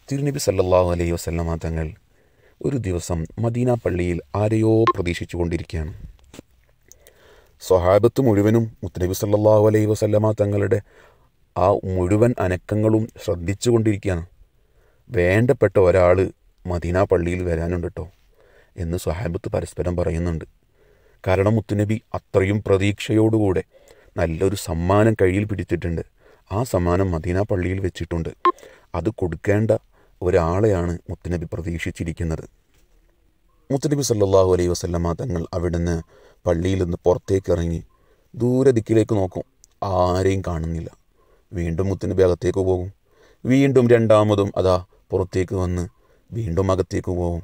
തിരുനബി സല്ലല്ലാഹു അലൈഹി വസല്ലമ തങ്ങൾ ഒരു ദിവസം മദീന പള്ളിയിൽ ആരെയോ പ്രതീക്ഷിച്ചു കൊണ്ടിരിക്കുകയാണ് സ്വഹാബത്ത് മുഴുവനും മുത്തനബി സല്ലല്ലാഹു അലൈഹി വസല്ലമ തങ്ങളുടെ ആ മുഴുവൻ അനക്കങ്ങളും ശ്രദ്ധിച്ചു കൊണ്ടിരിക്കുകയാണ് വേണ്ടപ്പെട്ട ഒരാൾ മദീന പള്ളിയിൽ വരാനുണ്ട് കേട്ടോ എന്ന് സ്വഹാബത്ത് പരസ്പരം പറയുന്നുണ്ട് കാരണം മുത്തുനബി അത്രയും പ്രതീക്ഷയോടുകൂടെ നല്ലൊരു സമ്മാനം കയ്യിൽ പിടിച്ചിട്ടുണ്ട് ആ സമ്മാനം മദീന പള്ളിയിൽ വെച്ചിട്ടുണ്ട് അത് കൊടുക്കേണ്ട ഒരാളെയാണ് മുത്തുനബി പ്രതീക്ഷിച്ചിരിക്കുന്നത് മുത്തുനബി സല്ലല്ലാഹു അലൈഹി വസല്ലമ തങ്ങൾ അവിടുന്ന് പള്ളിയിൽ നിന്ന് പുറത്തേക്ക് ഇറങ്ങി ദൂരെ ദിക്കിലേക്ക് നോക്കും ആരെയും കാണുന്നില്ല വീണ്ടും മുത്തുനബി അകത്തേക്ക് പോകും വീണ്ടും രണ്ടാമതും അതാ പുറത്തേക്ക് വന്ന് വീണ്ടും അകത്തേക്ക് പോകും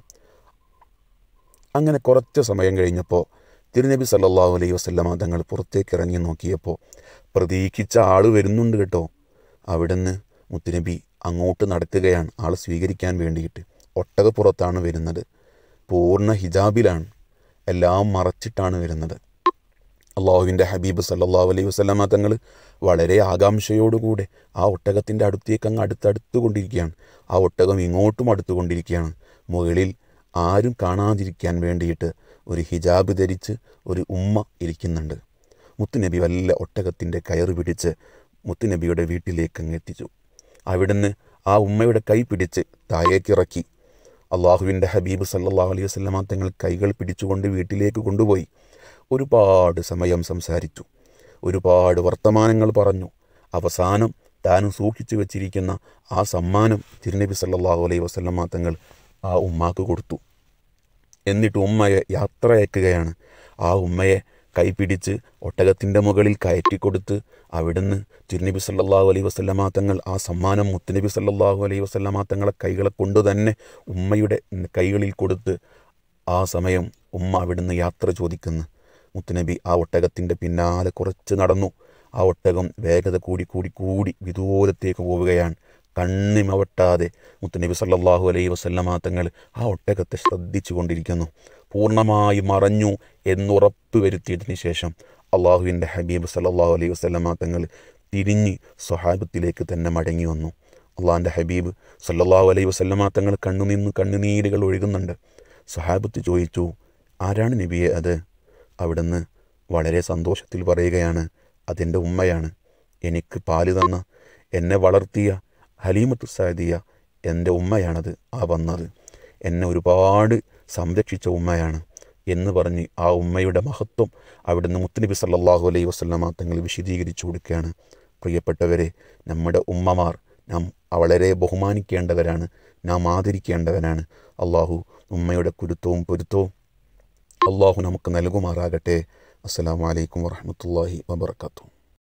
അങ്ങനെ കുറച്ച് സമയം കഴിഞ്ഞപ്പോൾ തിരുനബി സല്ലല്ലാഹു അലൈഹി വസല്ലമ തങ്ങൾ പുറത്തേക്ക് ഇറങ്ങി നോക്കിയപ്പോൾ പ്രതീക്ഷിച്ച ആൾ വരുന്നുണ്ട് കേട്ടോ അവിടുന്ന് മുത്തുനബി അങ്ങോട്ട് നടക്കുകയാണ് ആൾ സ്വീകരിക്കാൻ വേണ്ടിയിട്ട് ഒട്ടകപ്പുറത്താണ് വരുന്നത് പൂർണ്ണ ഹിജാബിലാണ് എല്ലാം മറച്ചിട്ടാണ് വരുന്നത് അള്ളാഹുവിൻ്റെ ഹബീബ് സല്ലല്ലാഹു അലൈഹി വസല്ലമ തങ്ങൾ വളരെ ആകാംക്ഷയോടുകൂടെ ആ ഒട്ടകത്തിൻ്റെ അടുത്തേക്ക് അങ്ങ് അടുത്തടുത്ത് കൊണ്ടിരിക്കുകയാണ് ആ ഒട്ടകം ഇങ്ങോട്ടും അടുത്തുകൊണ്ടിരിക്കുകയാണ് മുകളിൽ ആരും കാണാതിരിക്കാൻ വേണ്ടിയിട്ട് ഒരു ഹിജാബ് ധരിച്ച് ഒരു ഉമ്മ ഇരിക്കുന്നുണ്ട് മുത്തുനബി വല്ല ഒട്ടകത്തിൻ്റെ കയറ് പിടിച്ച് മുത്തുനബിയുടെ വീട്ടിലേക്ക് അങ്ങ് എത്തിച്ചു അവിടുന്ന് ആ ഉമ്മയുടെ കൈ പിടിച്ച് താഴേക്കിറക്കി അള്ളാഹുവിൻ്റെ ഹബീബ് സല്ലല്ലാഹു അലൈഹി വസല്ലമ തങ്ങൾ കൈകൾ പിടിച്ചുകൊണ്ട് വീട്ടിലേക്ക് കൊണ്ടുപോയി ഒരുപാട് സമയം സംസാരിച്ചു ഒരുപാട് വർത്തമാനങ്ങൾ പറഞ്ഞു അവസാനം താനും സൂക്ഷിച്ചു വച്ചിരിക്കുന്ന ആ സമ്മാനം തിരുനബി സല്ലല്ലാഹു അലൈഹി വസല്ലമ തങ്ങൾ ആ ഉമ്മാക്ക് കൊടുത്തു എന്നിട്ട് ഉമ്മയെ യാത്ര അയക്കുകയാണ് ആ ഉമ്മയെ കൈപിടിച്ച് ഒട്ടകത്തിൻ്റെ മുകളിൽ കയറ്റിക്കൊടുത്ത് അവിടുന്ന് തിരുനബി സല്ലല്ലാഹു അലൈഹി വസല്ലമ തങ്ങൾ ആ സമ്മാനം മുത്തുനബി സല്ലല്ലാഹു അലൈഹി വസല്ലമ തങ്ങളെ കൈകളെ കൊണ്ട് തന്നെ ഉമ്മയുടെ കൈകളിൽ കൊടുത്ത് ആ സമയം ഉമ്മ അവിടുന്ന് യാത്ര ചോദിക്കുന്നു മുത്തുനബി ആ ഒട്ടകത്തിൻ്റെ പിന്നാലെ കുറച്ച് നടന്നു ആ ഒട്ടകം വേഗത കൂടി കൂടി കൂടി വിദൂരത്തേക്ക് പോവുകയാണ് കണ്ണിമവട്ടാതെ മുത്തുനബി സല്ലല്ലാഹു അലൈഹി വസല്ലമ തങ്ങൾ ആ ഒട്ടകത്തെ ശ്രദ്ധിച്ചു കൊണ്ടിരിക്കുന്നു പൂർണ്ണമായി മറഞ്ഞു എന്നുറപ്പ് വരുത്തിയതിന് ശേഷം അള്ളാഹുവിൻ്റെ ഹബീബ് സല്ലല്ലാഹു അലൈഹി വസല്ലമ തങ്ങൾ തിരിഞ്ഞ് സ്വഹാബത്തിലേക്ക് തന്നെ മടങ്ങി വന്നു അള്ളാഹിൻ്റെ ഹബീബ് സല്ലല്ലാഹു അലൈഹി വസല്ലമ തങ്ങൾ കണ്ണുനിന്ന് കണ്ണുനീരുകൾ ഒഴുകുന്നുണ്ട് സ്വഹാബത്ത് ചോദിച്ചു ആരാണ് നബിയെ അത് അവിടുന്ന് വളരെ സന്തോഷത്തിൽ പറയുകയാണ് അതെൻ്റെ ഉമ്മയാണ് എനിക്ക് പാല് തന്ന എന്നെ വളർത്തിയ ഹലീമത്തു സാദിയ എൻ്റെ ഉമ്മയാണത് ആ വന്നത് എന്നെ ഒരുപാട് സംരക്ഷിച്ച ഉമ്മയാണ് എന്ന് പറഞ്ഞ് ആ ഉമ്മയുടെ മഹത്വം അവിടുന്ന് മുത്തുനബി സല്ലല്ലാഹു അലൈഹി വസല്ലമ തങ്ങൾ വിശദീകരിച്ചു കൊടുക്കുകയാണ് പ്രിയപ്പെട്ടവരെ നമ്മുടെ ഉമ്മമാർ നാം വളരെ ബഹുമാനിക്കേണ്ടവരാണ് നാം ആദരിക്കേണ്ടവരാണ് അള്ളാഹു ഉമ്മയുടെ കുരുത്തവും പൊരുത്തവും അള്ളാഹു നമുക്ക് നൽകുമാറാകട്ടെ അസ്സലാമു അലൈക്കും വറഹ്മത്തുള്ളാഹി വബർക്കാത്തു